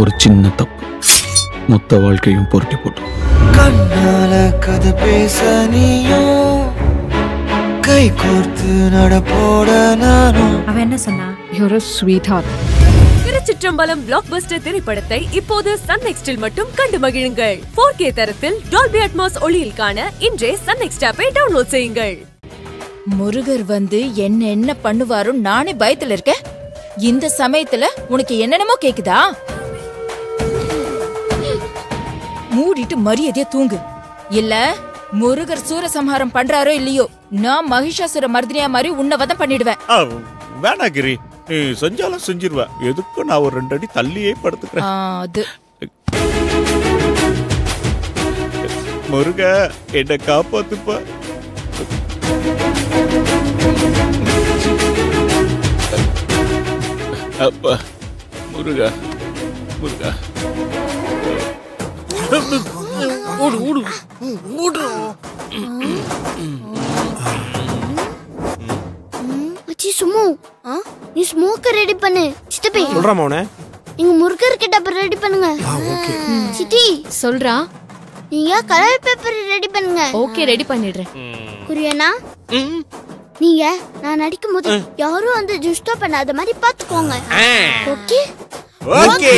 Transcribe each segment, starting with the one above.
ஒரு சின்ன தப்பு மொத்த வாழ்க்கையும் பொருட்டி போட்டு கண்ணால கதை பேச நீயும் கை கோர்த்து நடப்போட நானும் அவன் என்ன சொன்னா You're a sweetheart. Thiruchitrambalam blockbuster திரைப்படத்தை இப்போது சன் நெக்ஸ்டில் மட்டும் கண்டு மகிழுங்கள் 4K தரத்தில் டால்பி அட்மாஸ் ஒளியில் காண இன்றே சன் நெக்ஸ்ட் ஆப்பை டவுன்லோட் செய்யுங்கள் முருகர் வந்து என்ன என்ன பண்ணுவாரும் நானே பயத்துல இருக்கேன் இந்த சமயத்துல உனக்கு என்னென்னமோ கேக்குதா மூடிட்டு மரியாதையா தூங்கு இல்ல முருகர் சூரசம்ஹாரம் பண்றாரோ இல்லையோ நான் மகிஷாசுர மர்தினியா மாதிரி உன்னை வதம் பண்ணிடுவேன் ஆ, வேணாம் கிரி நீ செஞ்சாலும் செஞ்சிருவ எதுக்கும் நான் ஒரு ரெண்டு அடி தள்ளியே படுத்துக்கிறேன் ஆ, அது முருக என்ன காப்பாத்துப்பா அப்பா முருகா முருகா ஓடு ஓடு ஓடு மச்சி சுமு ஆ நீ ஸ்மோக்கர் ரெடி பண்ணு சித்தப்பி சொல்றாமா உன நீங்க முருகர் கிட்ட அப்புறம் ரெடி பண்ணுங்க சித்தி சொல்றா நீங்க கலர் பேப்பர் ரெடி பண்ணுங்க ஓகே ரெடி பண்ணிடுறேன் புரியனா நீங்க நான் நடிக்கும் போது யாரும் வந்து டிஸ்டர்ப் பண்ணாத மாதிரி பாத்துக்கோங்க ஓகே ஓகே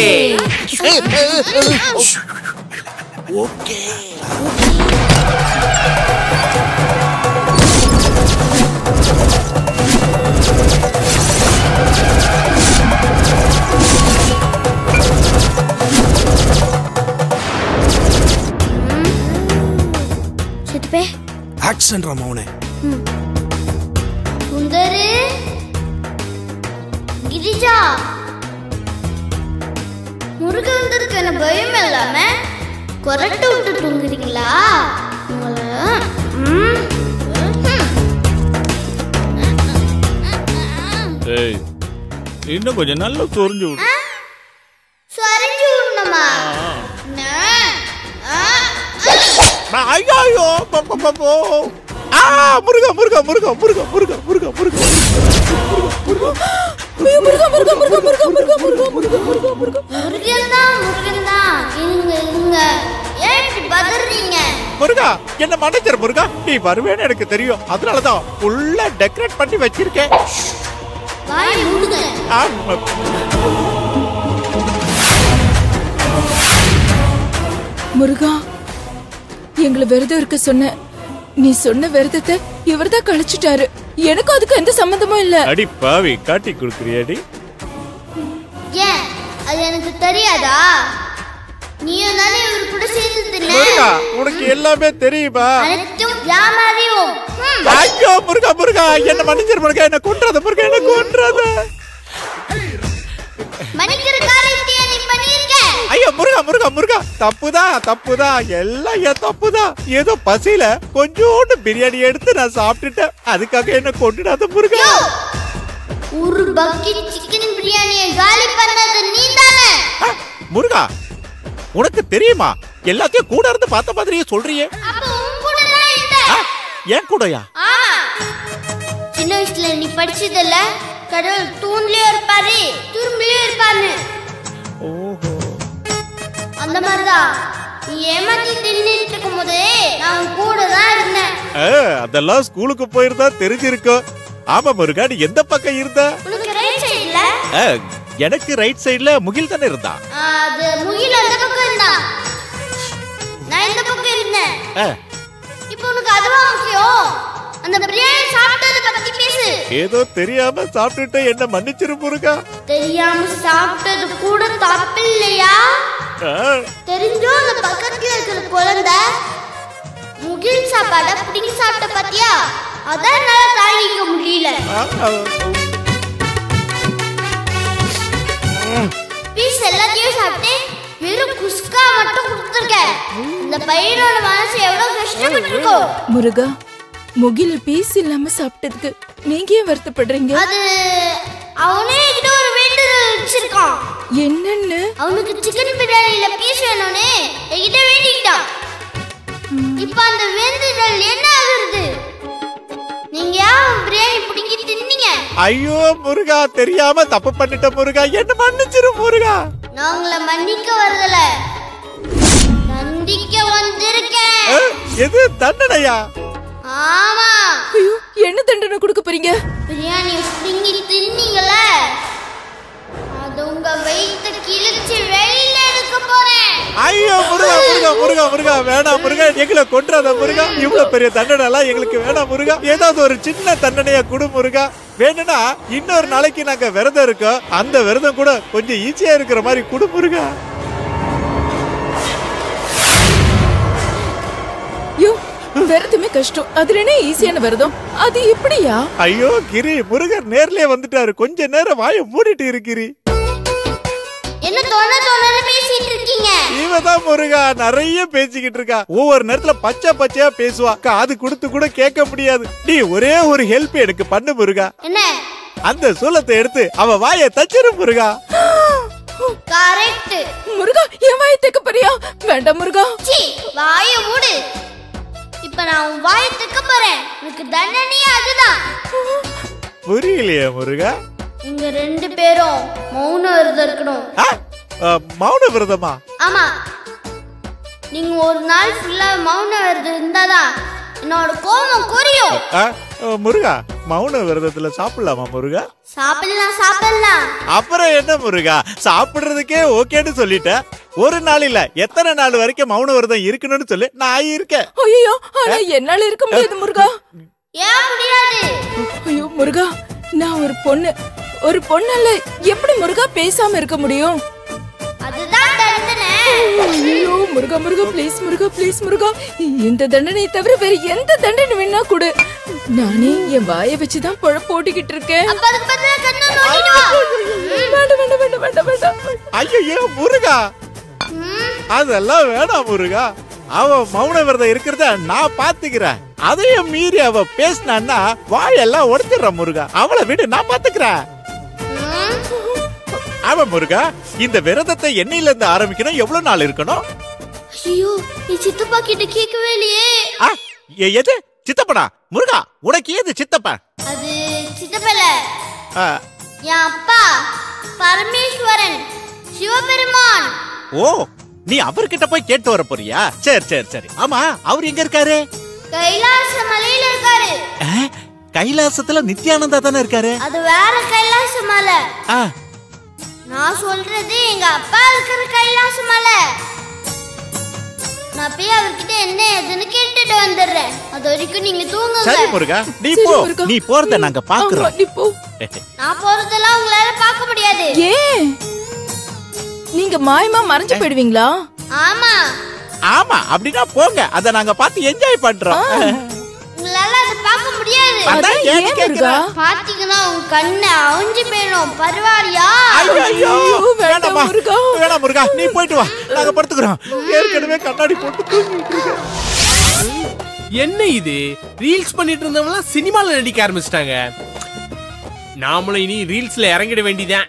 சித்தப்பே ஆக்சன் ராமா உன சுந்தரு கிரிஜா முருகன் வந்திருக்கு என்ன பயம் இல்லாம கொரட்டை விட்டு தூங்குறீங்களா உங்களை ம். ஏய் இன்னும் கொஞ்சம் நல்லா சொரிஞ்சு விடு சொரிஞ்சு விடணுமா நான், ஆ, நான் ஐயோ ஐயோ போ, போ, போ, போ. ஆ முருகா முருகா முருகா முருகா முருகா முருகா முருகா முருகன் தான் முருகன் தான் இருங்க இருங்க ஏன் இப்படி பதறீங்க முருகா என்ன மன்னிச்சிரு முருகா நீ வருவேன்னு எனக்கு தெரியும் அதனாலதான் ஃபுல்லா டெக்கரேட் பண்ணி வச்சிருக்கேன் வாய் மூடுங்க ஆ, முருகா எங்களை விரதம் இருக்க சொன்ன நீ சொன்ன விரதத்தை இவர்தான் கழிச்சிட்டாரு எனக்கும் அதுக்கு எந்த சம்பந்தமும் இல்ல அடி பாவி காட்டி கொடுக்குறியாடி ஏன் அது எனக்கு தெரியாதா நீயும் தானே இவர் கூட சேர்ந்து முருகா உனக்கு எல்லாமே தெரியுமா அனைத்தும் யாமாரியும் ம். ஐயோ முருகா முருகா என்ன மன்னிச்சிரு முருகா என்ன கொன்றாத முருகா என்ன கொன்றாத மன்னிக்கிற காரியத்தையே நீ பண்ணியிருக்க ஐயோ முருகா முருகா முருகா தப்புதான் தப்புதான் எல்லாம் என் தப்புதான் ஏதோ பசியில கொஞ்சோண்டு பிரியாணி எடுத்து நான் சாப்பிட்டுட்டேன் அதுக்காக என்ன கொண்டுடாத முருகா ஒரு பக்கெட் சிக்கன் பிரியாணியை காலி பண்ணது நீ தானே ஆ, முருகா உனக்கு தெரியுமா எல்லாத்தையும் கூட இருந்து பார்த்த மாதிரியே சொல்றியே அப்ப உன் கூட தான் இருந்த ஆ, ஏன் கூடயா ஆமா சின்ன வயசுல நீ படிச்சதில்ல கடவுள் தூண்லயும் இருப்பாரு துரும்புலயும் இருப்பாரு ஓஹோ அந்த மாதிரிதான் நீ ஏமாத்தி தின்னுட்டு இருக்கும் போது நான் உன் கூட தான் இருந்தேன் ஆ, அதெல்லாம் ஸ்கூலுக்கு போயிருந்தா தெரிஞ்சிருக்கும் ஆமா முருகா நீ எந்த பக்கம் இருந்த உனக்கு ரைட் சைடுல ஆ, எனக்கு ரைட் சைடுல முகில் தானே இருந்தா அது முகில் அந்த பக்கம் இருந்தான் நான் இந்த பக்கம் இருந்தேன் ஆ, இப்போ உனக்கு அதுவா முக்கியம் அந்த பிரியாணி சாப்பிட்டதை பத்தி பேசு ஏதோ தெரியாம சாப்பிட்டுட்டு என்ன மன்னிச்சிரு முருகா தெரியாம சாப்பிட்டது கூட தப்பு இல்லையா ஆ, தெரிஞ்சும் அந்த பக்கத்துல இருக்கிற குழந்தை முகில் சாப்பாட பிடிங்கி சாப்பிட்ட பாத்தியா அதான் என்னால தாங்கிக்க முடியல ஆ, ஆ, பீஸ் எல்லாத்தையும் சாப்பிட்டு வெறும் குஸ்கா மட்டும் கொடுத்துருக்கேன் இந்த பையனோட மனசு எவ்வளவு கஷ்டப்பட்டிருக்கோம் முருகா முகில் பீஸ் இல்லாம சாப்பிட்டதுக்கு நீங்க ஏன் வருத்தப்படுறீங்க அது அவனே என்கிட்ட ஒரு வேண்டுதல் வச்சிருக்கான் என்னன்னு அவனுக்கு சிக்கன் பிரியாணியில பீஸ் வேணும்னு என்கிட்ட வேண்டிக்கிட்டான் இப்ப அந்த வேண்டுதல் என்ன ஆகுறது நீங்க ஏன் பிரியாணி பிடிங்கி தின்னீங்க ஐயோ முருகா தெரியாம தப்பு பண்ணிட்ட முருகா என்ன மன்னிச்சிரு முருகா நான் உங்களை மன்னிக்க வரல தண்டிக்க வந்திருக்கேன் அஹ், எது தண்டனையா ஆமா ஐயோ என்ன தண்டனை கொடுக்க போறீங்க பிரியாணி பிடுங்கி தின்னீங்கல்ல அது உங்க வயிற்று கிழிச்சு வெளியில எடுக்க போறேன் ஐயோ முருகா முருகா முருகா முருகா வேணாம் முருகா எங்களை கொன்றாத முருகா இவ்வளவு பெரிய தண்டனை எல்லாம் எங்களுக்கு வேணாம் முருகா ஏதாவது ஒரு சின்ன தண்டனையா கொடு முருகா வேணும்னா இன்னொரு நாளைக்கு நாங்க விரதம் இருக்கோம் அந்த விரதம் கூட கொஞ்சம் ஈஸியா இருக்கிற மாதிரி கொடு முருகா ஐயோ விரதமே கஷ்டம் அதுல என்ன ஈஸியான விரதம் அது எப்படியா ஐயோ கிரி முருகர் நேர்லயே வந்துட்டாரு கொஞ்ச நேரம் வாயை மூடிட்டு இருக்கிறி என்ன தொண தொணன்னு பேசிட்டு இருக்கீங்க இவதான் முருகா நிறைய பேசிக்கிட்டு இருக்கா ஒவ்வொரு நேரத்துல பச்சை பச்சையா பேசுவா காது கொடுத்து கூட கேட்க முடியாது நீ ஒரே ஒரு ஹெல்ப் எனக்கு பண்ணு முருகா என்ன அந்த சூலத்தை எடுத்து அவ வாயை தச்சிரு முருகா கரெக்ட் முருகா என் வாயை தைக்க போறியா வேண்டாம் முருகா சி வாய மூடு இப்ப நான் உன் வாய தைக்க போறேன் உனக்கு தண்டனையே அதுதான் புரியலையே முருகா நீங்க ரெண்டு பேரும் மௌன விரதம் இருக்கணும் ஆ, ஆ, மௌன விரதமா ஆமா நீங்க ஒரு நாள் ஃபுல்லா மௌன விரதம் இருந்தாதான் என்னோட கோபம் குறையும் ஆ, ஆ, முருகா மௌன விரதத்துல சாப்பிடலாமா முருகா சாப்பிடலாம் சாப்பிடலாம் அப்புறம் என்ன முருகா சாப்பிடுறதுக்கே ஓகேன்னு சொல்லிட்ட ஒரு நாள் இல்ல எத்தனை நாள் வரைக்கும் மௌன விரதம் இருக்கணும்னு சொல்லி நான் இருக்கேன் ஐயோ ஆனா என்னால இருக்க முடியாது முருகா ஏன் முடியாது ஐயோ முருகா நான் ஒரு பொண்ணு ஒரு பொண்ணால எப்படி முருகா பேசாம இருக்க முடியும் அதுதான் தண்டனை ஐயோ முருகா முருகா ப்ளீஸ் முருகா ப்ளீஸ் முருகா இந்த தண்டனையை தவிர வேற எந்த தண்டனை வேணா கொடு நானே என் வாயை வச்சுதான் பொழப்பு ஓட்டிக்கிட்டு இருக்கேன் அப்ப அதுக்கு பதிலா கண்ணை நோண்டிட்டு வா வேண்டாம் வேண்டாம் வேண்டாம் வேண்டாம் வேண்டாம் ஐயோ முருகா அதெல்லாம் வேணாம் முருகா அவ மௌன விரதம் இருக்கிறத நான் பாத்துக்கிறேன் அதையும் மீறி அவ பேசினான்னா வாயெல்லாம் உடைச்சிடுற முருகா அவளை விடு நான் பாத்துக்கிறேன் ம், அவ முருகா இந்த விரதத்தை என்னையில இருந்து ஆரம்பிக்கணும் எவ்வளவு நாள் இருக்கணும் ஐயோ நீ சித்தப்பா கிட்ட கேட்கவே இல்லையே ஆ, எ- எது சித்தப்படா முருகா உனக்கு ஏது சித்தப்பன் அது சித்தப்பல ஆ, என் அப்பா பரமேஸ்வரன் சிவபெருமான் ஓ நீ அவர்கிட்ட போய் கேட்டு வர போறியா சரி சரி சரி ஆமா அவர் எங்க இருக்காரு கைலாச மலையில இருக்காரு ஆ, கைலாசத்துல நித்யானந்தா தானே இருக்காரு அது வேற கைலாச மலை ஆ, நான் சொல்றது எங்க அப்பா இருக்கிற கைலாச மலை நான் போய் அவர்கிட்ட என்ன ஏதுன்னு கேட்டுட்டு வந்துடுறேன் அது வரைக்கும் நீங்க தூங்குங்க சரி முருகா நீ சரி, போ முருகா. நீ போறத நாங்க ஆமா, பாக்குறோம் நீ போ நான் போறதெல்லாம் உங்களால பார்க்க முடியாது ஏன் நீங்க மாயமா மறைஞ்சு போயிடுவீங்களா ஆமா ஆமா அப்படின்னா போங்க அத நாங்க பார்த்து என்ஜாய் பண்றோம் உங்களால அதை பார்க்க முடியாது அதான் அதான் ஏன்னு ஏன் முருகா கேக்குறேன். பாத்தீங்கன்னா உங்க கண்ணு அவிஞ்சு போயிடும் பரவாயில்லையா ஐயோ, ஐயோ, ஐயோ, வேண்டாம் வேணாம்மா. முருகா. வேணாம் முருகா நீ போயிட்டு வா நாங்க படுத்துக்கிறோம் ஏற்கனவே கண்ணாடி போட்டு தூங்கிட்டு இருக்கேன். என்ன இது ரீல்ஸ் பண்ணிட்டு இருந்தவங்க சினிமால நடிக்க ஆரம்பிச்சிட்டாங்க நாமளும் இனி ரீல்ஸ்ல இறங்கிட வேண்டியதான்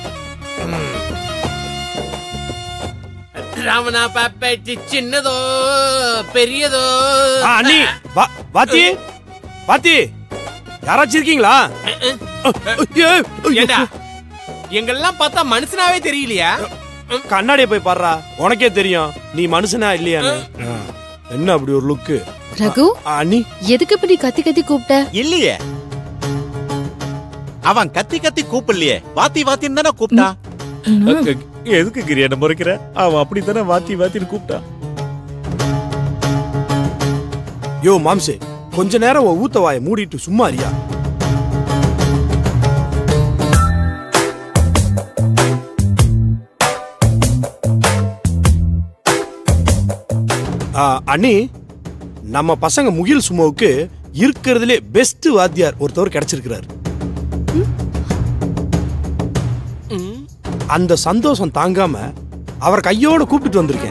ராமனா பாப்பாச்சி சின்னதோ பெரியதோ ஆ, அண்ணி வா வாத்தி வாத்தி யாராச்சும் இருக்கீங்களா ஐயோ, ஏண்டா எங்கெல்லாம் பார்த்தா மனுஷனாவே தெரியலையா கண்ணாடியை போய் பாடுறா உனக்கே தெரியும் நீ மனுஷனா இல்லையான்னு ஆ, என்ன அப்படி ஒரு லுக்கு ரகு அண்ணி எதுக்கு இப்படி கத்தி கத்தி கூப்பிட்ட இல்லையே அவன் கத்தி கத்தி கூப்பிடலையே வாத்தி வாத்தின்னு தானே கூப்பிட்டான் எதுக்கு கிரியான முறைக்கிற அவன் அப்படித்தானே வாத்தி வாத்தின்னு கூப்பிட்டான் யோ மாம்சே கொஞ்ச நேரம் உன் ஊத்த வாயை மூடிட்டு சும்மா அறியா அண்ணி நம்ம பசங்க முகில் சுமோவுக்கு இருக்கிறதுலே பெஸ்ட் வாத்தியார் ஒருத்தவர் கிடைச்சிருக்கிறார் அந்த சந்தோஷம் தாங்காம அவர் கையோட கூப்பிட்டுட்டு வந்திருக்கேன்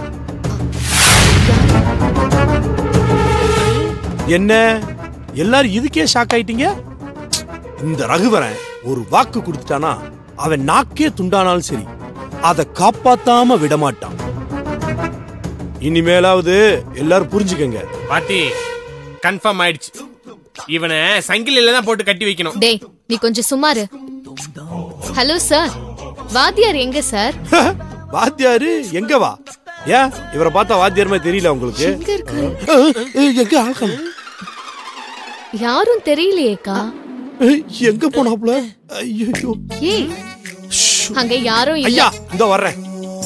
என்ன எல்லாரும் இதுக்கே ஷாக் ஆயிட்டீங்க இந்த ரகுவரன் ஒரு வாக்கு கொடுத்துட்டானா அவன் நாக்கே துண்டானாலும் சரி அதை காப்பாத்தாம விடமாட்டான் இனிமேலாவது எல்லாரும் புரிஞ்சுக்கங்க பாட்டி கன்ஃபார்ம் ஆயிடுச்சு இவனை சங்கிலில தான் போட்டு கட்டி வைக்கணும் டேய் நீ கொஞ்சம் சும்மாரு ஹலோ சார் வாத்தியார் எங்க சார் வாத்தியாரு எங்க வா ஏன் இவரை பார்த்தா வாத்தியார் மாதிரி தெரியல உங்களுக்கு எங்க இருக்காரு அஹ், அஹ், எங்க ஆள்காண யாரும் தெரியலையேக்கா எங்க போனாப்ல ஐயோ ஏய் அங்க யாரும் இல்ல ஐயா இந்த வர்றேன்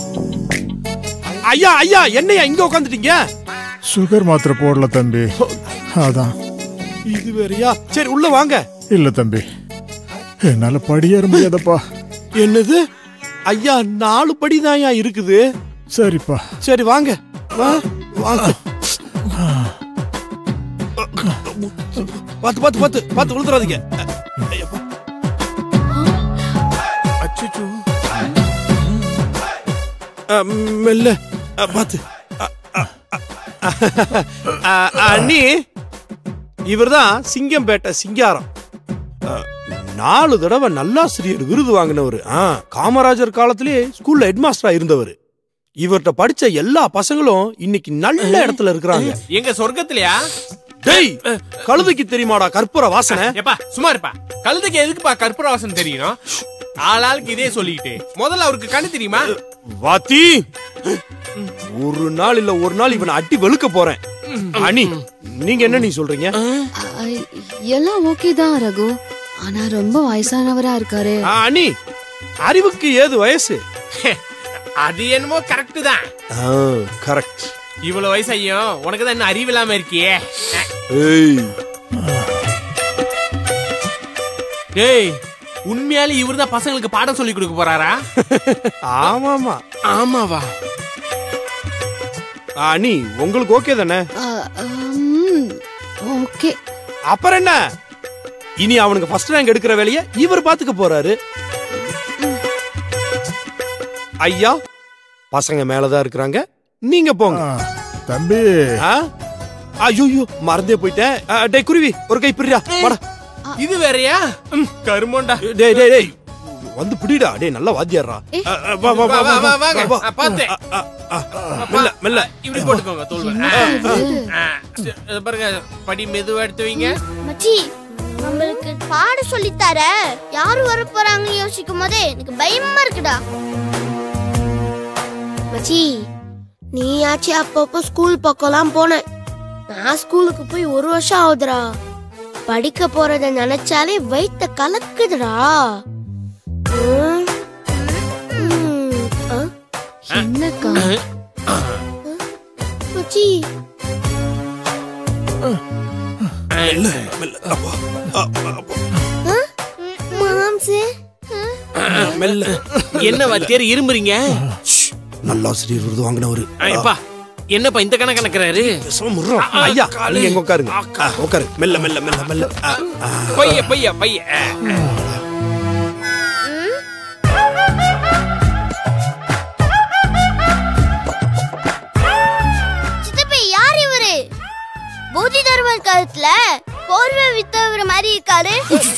ஐயா ஐயா என்னையா இங்க உட்காந்துட்டீங்க சுகர் மாத்திரை போடல தம்பி அதான் இது வேறயா சரி உள்ள வாங்க இல்ல தம்பி என்னால படியேற முடியாதப்பா என்னது ஐயா நாலு படிதான்யா இருக்குது சரிப்பா சரி வாங்க வா வாங்க பாத்து பாத்து பாத்து பாத்து விழுந்துடாதீங்க ஐயப்பா. அச்சச்சோ. அ, மெல்ல அ, பாத்து அ, அ, அ, அ, அண்ணி இவர்தான் சிங்கம்பேட்டை சிங்காரம் அ, நாலு தடவை நல்லாசிரியர் விருது வாங்கினவர் காமராஜர் காலத்திலே ஸ்கூல்ல ஹெட்மாஸ்டரா இருந்தவர் இவர்கிட்ட படிச்ச எல்லா பசங்களும் இன்னைக்கு நல்ல இடத்துல இருக்கிறாங்க எங்க சொர்க்கத்திலயா டேய் கழுதைக்கு தெரியுமாடா கற்பூர வாசனை எப்பா சும்மா இருப்பா கழுதைக்கு எதுக்குப்பா கற்பூர வாசனை தெரியணும் ஆளாளுக்கு இதே சொல்லிக்கிட்டு முதல்ல அவருக்கு கண்ணு தெரியுமா வாத்தி ஒரு நாள் இல்ல ஒரு நாள் இவனை அட்டி வெளுக்க போறேன் அனி நீங்க என்ன நீ சொல்றீங்க ஐ, எல்லாம் ஓகே தான் ரகு ஆனா ரொம்ப வயசானவரா இருக்காரு ஆ, அனி அறிவுக்கு ஏது வயசு அது என்னமோ கரெக்ட் தான் கரெக்ட் இவ்வளவு வயசையும் உனக்கு தான் இன்னும் அறிவு இல்லாம இருக்கியே ஏய் டேய் உண்மையாலே இவர் தான் பசங்களுக்கு பாடம் சொல்லி கொடுக்க போறாரா ஆமாமா ஆமாவா ஆ, அனி உங்களுக்கு ஓகே தானே ஆ, ம், ஓகே அப்புறம் என்ன இனி அவனுக்கு ஃபர்ஸ்ட் ரேங்க் எடுக்கிற வேலைய இவர் பாத்துக்க போறாரு ஐயா பசங்க மேலதான் இருக்கிறாங்க நீங்க போங்க ஆ, தம்பி ஐயோ மறந்தே போயிட்டேன் ஆ, டேய் குருவி ஒரு கை பிரியா வாடா இது வேறயா ம், கருமோண்டா டேய் டேய் டேய் வந்து பிடிடா டேய் நல்லா வாத்தியாரா ஏய். ஆ, ஆ, வா வா வா வா, வா வா, வா வாங்க. வா. ஆ, பார்த்தேன். ஆ, ஆ, ஆ, மெல்ல மெல்ல இப்படி போட்டுக்கோங்க தோல் என்ன இது? பாருங்க படி மெதுவா எடுத்து வைங்க மச்சி நம்மளுக்கு பாட சொல்லி தர யாரு வர போறாங்கன்னு யோசிக்கும் போதே எனக்கு பயமா இருக்குடா மச்சி நீயாச்சும் அப்பப்போ ஸ்கூல் பக்கம்லாம் போன நான் ஸ்கூலுக்கு போய் ஒரு வருஷம் ஆகுதுடா படிக்க போறத நினைச்சாலே வயித்த கலக்குதுடா ம். ம். ஆ? என்னக்கா மச்சி மெல்ல மெல்ல அப்பா. ஆ, ஆ, அப்பா. மாம்சே மெல்ல என்ன வாத்தியார் இருமுறீங்க நல்லா ஆசிரியர் விருது வாங்கினவரு ஆ, எப்பா என்னப்பா இந்த கணக்கு கணக்குறாரு பேசாம இருடா. ஐயா நீங்க எங்க உட்காருங்க ஆ, உட்காரு மெல்ல மெல்ல மெல்ல மெல்ல ஆ, ஆ. பைய பைய பைய ஆ, ஆ. சித்தப்பா யார் இவரு போதி தர்மர் காலத்துல போர்வை வித்தவர் மாதிரி இருக்காரு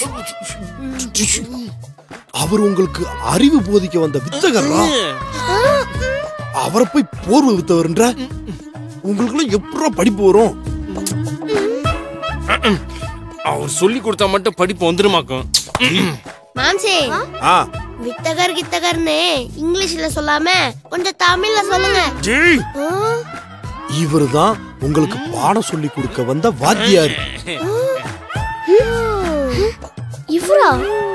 அவர் உங்களுக்கு அறிவு போதிக்க வந்த வித்தகர்ரா அவரை போய் போர்வை வித்தவர்ன்ற உங்களுக்கு எப்படா படிப்பு வரும் அவர் சொல்லி கொடுத்தா மட்டும் படிப்பு வந்துருமாக்கும் மாம்சே ஆ வித்தகர் கித்தகர்னு இங்கிலீஷ்ல சொல்லாம கொஞ்சம் தமிழ்ல சொல்லுங்க ஜெய் ஆ? இவருதான் உங்களுக்கு பாடம் சொல்லி கொடுக்க வந்த வாத்தியார் இவரா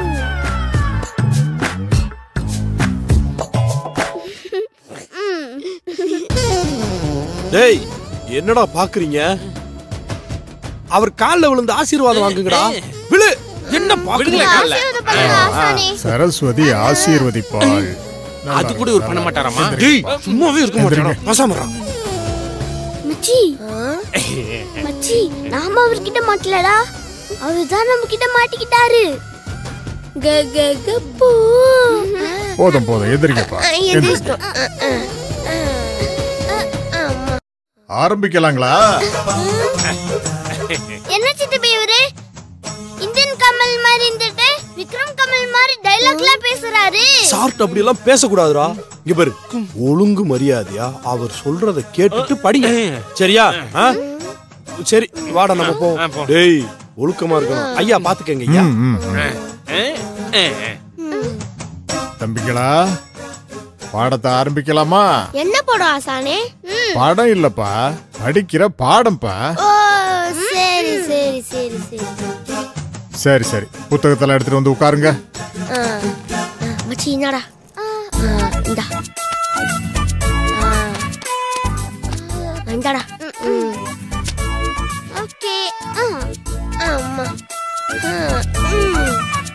டேய் என்னடா பாக்குறீங்க அவர் கால்ல விழுந்து ஆசீர்வாதம் வாங்குங்கடா விழு என்ன பாக்குறீங்க ஆசீர்வாதம் பண்ணுங்க ஆசானே சரஸ்வதி ஆசீர்வதிப்பாள் அது கூட இவர் பண்ண மாட்டாராமா டேய் சும்மாவே இருக்க மாட்டேடா பசாமரா மச்சி மச்சி நாம அவர்கிட்ட மாட்டலடா அவர்தான் நம்ம கிட்ட மாட்டிக்கிட்டாரு க க க பூ போதும் போதும் எதிரிங்கப்பா எந்திரிங்க. எந்திரிச்சிட்டோம். அ, அ, அ, அ, ஆமா. ஆரம்பிக்கலாங்களா என்ன சித்தப்பா இவரு இந்தியன் கமல் மாதிரி இருந்துட்டு விக்ரம் கமல் மாதிரி டைலாக்லாம் பேசுறாரு சார்ட் அப்படி எல்லாம் பேசக்கூடாதுடா இங்க பாரு ஒழுங்கு மரியாதையா அவர் சொல்றத கேட்டுட்டு படிங்க சரியா ஆ? சரி வாடா நம்ம ஆ, போவோம் போ. டேய் ஒழுக்கமா இருக்கணும் ஐயா பாத்துக்கங்க ஐயா ம், ம், ம். ஆ, ஆ, ஆ. தம்பிகளா பாடத்தை ஆரம்பிக்கலாமா என்ன படம் ஆசானே ம். படம் இல்லப்பா படிக்கிற பாடம்பா ஓ சரி சரி சரி சரி சரி சரி புத்தகத்தெல்லாம் எடுத்துட்டு வந்து உட்காருங்க ஆ, ஆ, மச்சி என்னடா ஆ, இந்தா ஆ. இந்தாடா ஓகே ஆமா ஆ, ம்.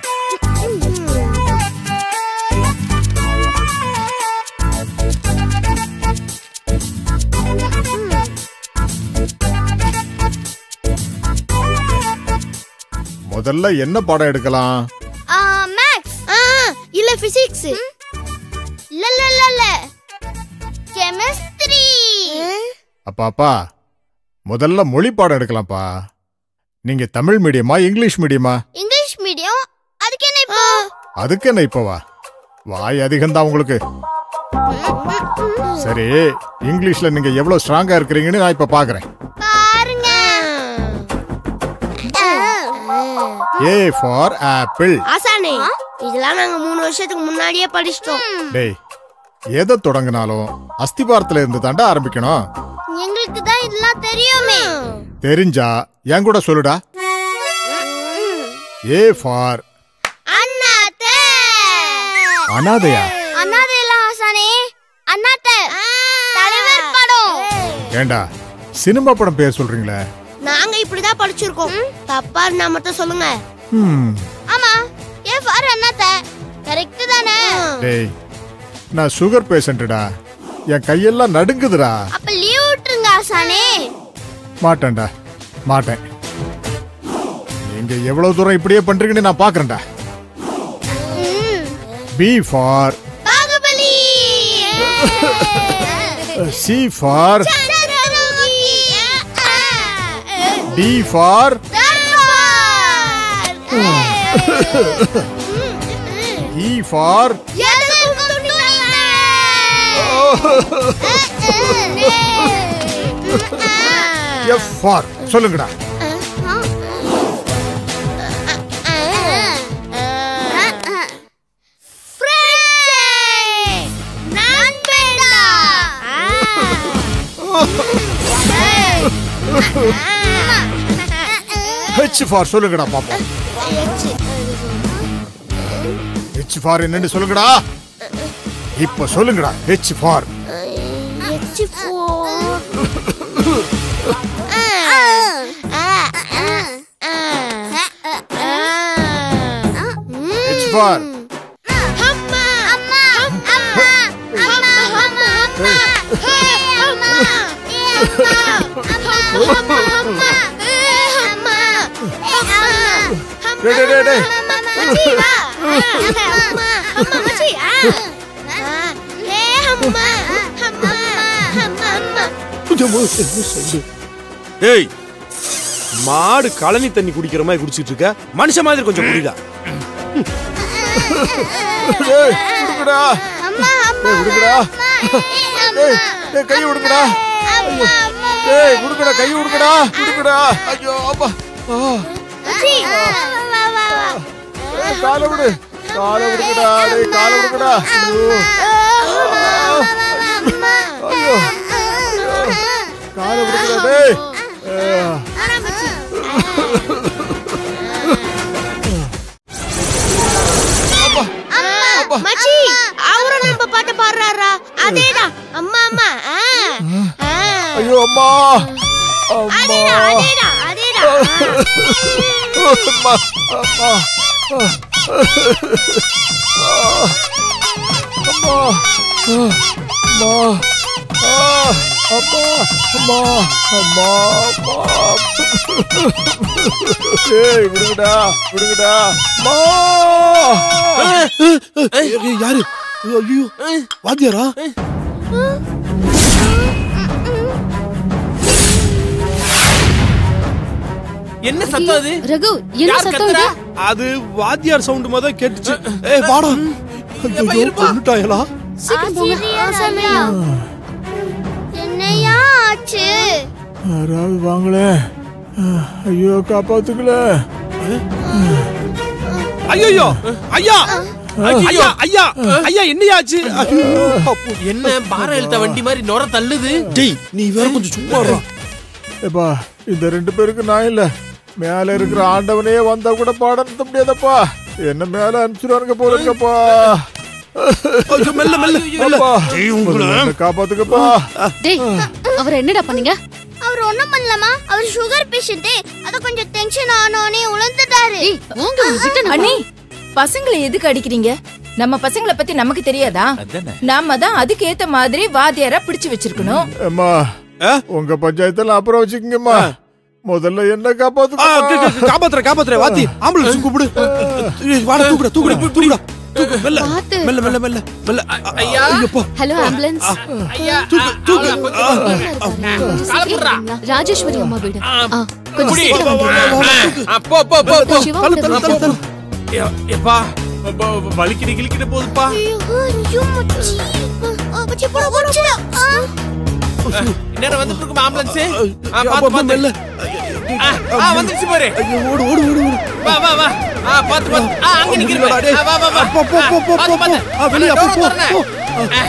முதல்ல என்ன பாடம் எடுக்கலாம் ஆ மேக்ஸ் ஆ இல்ல பிசிக்ஸ் இல்ல இல்ல இல்ல இல்ல கெமிஸ்ட்ரி அப்பா அப்பா முதல்ல மொழி பாடம் எடுக்கலாம்ப்பா நீங்க தமிழ் மீடியமா இங்கிலீஷ் மீடியமா இங்கிலீஷ் மீடியம் அதுக்கு என்ன இப்போ அதுக்கு என்ன இப்பவா வாய் அதிகம்தான் உங்களுக்கு சரி இங்கிலீஷ்ல நீங்க எவ்வளவு ஸ்ட்ராங்கா இருக்கிறீங்கன்னு நான் இப்ப பாக்குறேன் பாருங்க ஏ ஃபார் ஆப்பிள் ஆசானே இதெல்லாம் நாங்க மூணு வருஷத்துக்கு முன்னாடியே படிச்சிட்டோம் டேய் எதை தொடங்கினாலும் அஸ்திபாரத்துல இருந்து தாண்டா ஆரம்பிக்கணும் எங்களுக்கு தான் இதெல்லாம் தெரியுமே தெரிஞ்சா என் கூட சொல்லுடா ஏ ஃபார் அண்ணாத்தே அனாதையா அண்ணாதே இல்ல ஆசானே அண்ணாத்தே தலைவர் படம் ஏண்டா சினிமா படம் பேர் சொல்றீங்களே நாங்க இப்படிதான் படிச்சிருக்கோம் தப்பா இருந்தா மட்டும் சொல்லுங்க ம், ஆமா ஏ ஃபார் அண்ணாத்தே கரெக்ட் தானே டேய் நான் சுகர் பேஷண்ட்டுடா என் கையெல்லாம் நடுங்குதுடா அப்ப லீவ் விட்டுருங்க ஆசானே மாட்டேன்டா மாட்டேன் நீங்க எவ்வளவு தூரம் இப்படியே பண்றீங்கன்னு நான் பாக்குறேன்டா B for Baahubali C for Chandramukhi D for E for F for சொல்லுங்கடா ஹெச் ஃபார் சொல்லுங்கடா பாப்போம் ஹெச் ஃபார் என்னன்னு சொல்லுங்கடா இப்ப சொல்லுங்கடா ஹெச் ஃபார் ஹெச் ஃபார் டேய் டேய் டேய் டேய் ஏய் மாடு கழனி தண்ணி குடிக்கிற மாதிரி குடிச்சிட்டு இருக்க மனுஷ மாதிரி கொஞ்சம் குடிடா டேய் விடுங்கடா டேய் விடுங்கடா டேய் டேய் கை விடுங்கடா ஐயோ. டேய் விடுங்கடா கை விடுங்கடா விடுங்கடா ஐயோ அப்பா ஆ, டேய், காலை விடு காலை விடுங்கடா டேய் காலை விடுங்கடா ஐயோ. ஐயோ காலை விடுங்கடா டேய் ஆ. மச்சி அவரும் நம்ம பாட்டு பாடுறாரா அதேதான் அம்மா அம்மா ஆ, ஆ. ஐயோ அம்மா அம்மா அதேதான் அதேதான் அதேதான் அம்மா அம்மா அம்மா அம்மா அம்மா அம்மா அம்மா அம்மா ஏய் விடுங்கடா விடுங்கடா அம்மா யாரு ஐயோ வாத்தியாரா என்ன சத்தம் அது ரகு என்ன யார் சத்தம் கத்துறா இது அது வாத்தியார் சவுண்ட் மாதிரி தான் கேட்டுச்சு ஏய் வாடா ஐயோ கொண்டுட்டாயலா சீக்கிரம் போங்க ஆசாமியா என்னையா ஆச்சு யாராவது வாங்களே ஐயோ காப்பாத்துக்கல ஐயோ ஐயா ஐயா ஐயா ஐயா என்னையாச்சு ஐயோ, அப்போ. என்ன பாரம் இழுத்த வண்டி மாதிரி நுர தள்ளுது டேய் நீ வேற கொஞ்சம் சும்மா இருடா. ஏப்பா இந்த ரெண்டு பேருக்கு நான் இல்ல மேல இருக்கிற ஆண்டவனே வந்தா கூட பாடம் நிறுத்த முடியாதப்பா என்ன மேல அனுப்பிச்சிருவானுங்க போல இருக்கப்பா ஐயோ, மெல்ல மெல்ல மெல்ல அப்பா, டேய், உங்களை. என்னை காப்பாத்துக்கப்பா டேய் அவர் என்னடா பண்ணீங்க அவர் ஒண்ணும் பண்ணலாமா அவர் சுகர் பேஷண்ட் அத கொஞ்சம் டென்ஷன் ஆனோனே உழந்துட்டாரு ஏய் வாங்க உங்ககிட்ட நான் அண்ணி பசங்களை எதுக்கு அடிக்கிறீங்க நம்ம பசங்களை பத்தி நமக்கு தெரியாதா நாம தான் அதுக்கு ஏத்த மாதிரி வாத்தியாரா பிடிச்சு வச்சிருக்கணும் அம்மா உங்க பஞ்சாயத்துல அப்புறம் வச்சுக்கோங்கம்மா முதல்ல என்ன ஆ, காப்பாத்து க- க- காப்பாத்துறேன் காப்பாத்துறேன் வாத்தி ஆம்புலன்ஸ் கூப்பிடு ஏய், வாடா தூக்குடா தூக்குடா தூக்குடா தூக்கு மெல்ல பாத்து. மெல்ல மெல்ல மெல்ல மெல்ல ஐயா. ஐயப்பா ஹலோ ஆம்புலன்ஸ் ஐயா தூக்கு, தூக்கு. கொஞ்சம் காலப்புறா. சீக்கிரம் ராஜேஸ்வரி அம்மா வீடு ஆ, கொஞ்சம் புடி. சீக்கிரம் வந்துருங்க. ஆ, போ போ போ போ சிவா தள்ளு, கூட தள்ளு, தள்ளு, தள்ளு. ஏ- எப்பா ப- ப- வலிக்கிட்டு கிளிக்கிட்டு போகுதுப்பா ஐயோ ஐயோ மச்சி ஆ, மச்சி போட போச்சு ஆ. நேரம் வந்துட்டு இருக்கும் ஆம்புலன்ஸ் அப்பா, பாத்து அப்பா, மெல்ல பாத்து ஆ, ஆ, வந்துருச்சு பாரு ஐயோ, ஓடு ஓடு ஓடு ஓடு வா வா வா ஆ பாத்து பாத்து ஆ அங்க நிக்கிற இல்லடா, பாரு டேய். ஆ, வா வா வா போ, போ, போ, போ, பாத்து, போ, பாத்து. ஆ, வெளிய, அந்த போ, door போ, திறந்தேன். போ. ஆ.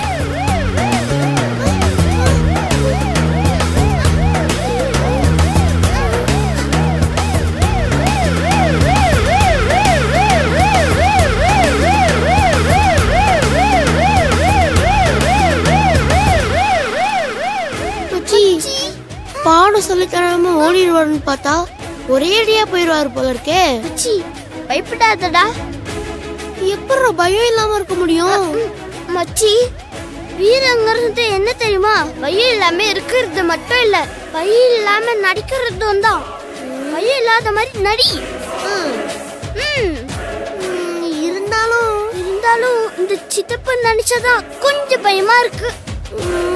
மச்சி பாடம் சொல்லி தராம ஓடிடுவாருன்னு பார்த்தா ஒரே அடியா போயிடுவாரு போல இருக்கே மச்சி பயப்படாதடா எப்படி பயம் இல்லாம இருக்க முடியும் மச்சி வீரங்கிறது என்ன தெரியுமா பயம் இல்லாம இருக்கிறது மட்டும் இல்ல பயம் இல்லாம நடிக்கிறதும் தான் பயம் இல்லாத மாதிரி நடி ம். ம். ம், இருந்தாலும் இருந்தாலும் இந்த சித்தப்பு நினைச்சதான் கொஞ்சம் பயமா இருக்கு ம்,